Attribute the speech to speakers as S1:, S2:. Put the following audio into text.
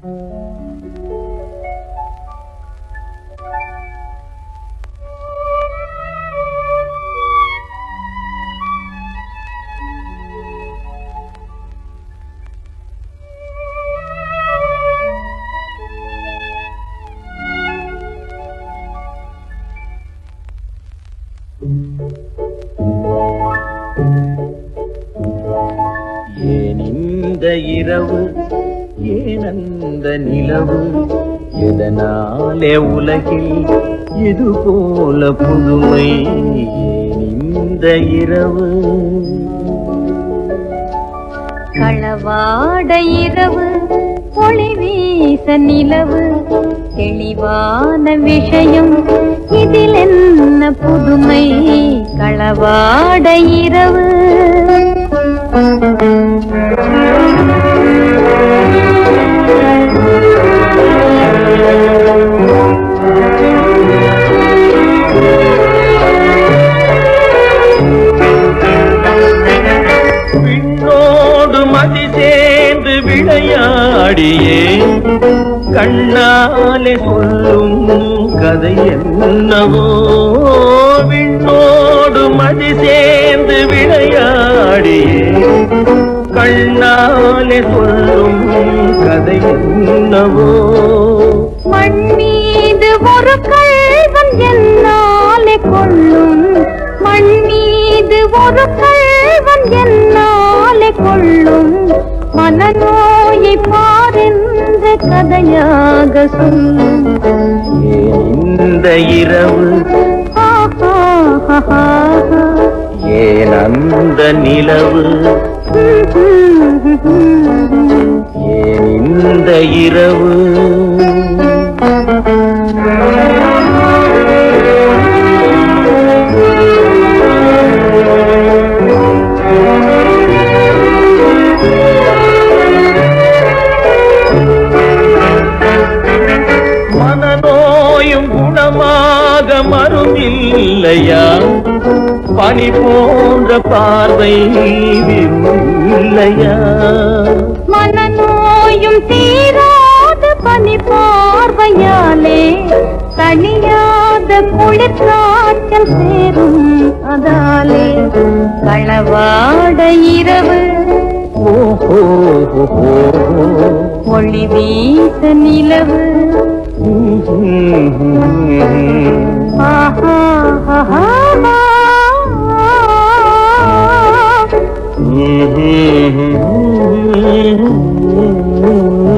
S1: ஏன் இந்த இரவு ஏன் அந்த நிலவு எதனாலே உலகில் இது போல புதுமை ஏன் இந்த இரவு
S2: களவாட இரவு ஒளி வீச நிலவு தெளிவான விஷயம் இதில் என்ன புதுமை களவாட இரவு
S1: விண்ணோடு மதி சேர்ந்து விளையாடியே கண்ணாலே சொல்லும் கதை என்னவோ விண்ணோடு மதி சேர்ந்து விளையாடியே கண்ணாலே சொல்லும் கதை என்னவோ
S2: மண் மீது ஒரு கல்வன் என்னாலே கொள்ளும் மண் மீது ஒரு கல்வன் என்னாலே கொள்ளும் மனநோயை பாரென்ற கதையாக சொல்லும்
S1: ஏன் இந்த இரவு
S2: ஆஹா, ஆஹா, ஆஹா.
S1: ஏன் அந்த நிலவு ஏன் இந்த இரவு மனநோயும் குணமாக மரும் இல்லையா பனி போன்ற பார்வை இல்லையா
S2: மனநோயும் தீராத பனி பார்வையாலே தனியாத குளிர் காய்ச்சல் சேரும் அதாலே களவாட இரவு
S1: ஓஹோ
S2: ஒளி வீச நிலவு ஆஹா, ஆஹா, ஆஹா.
S1: Mm-hmm.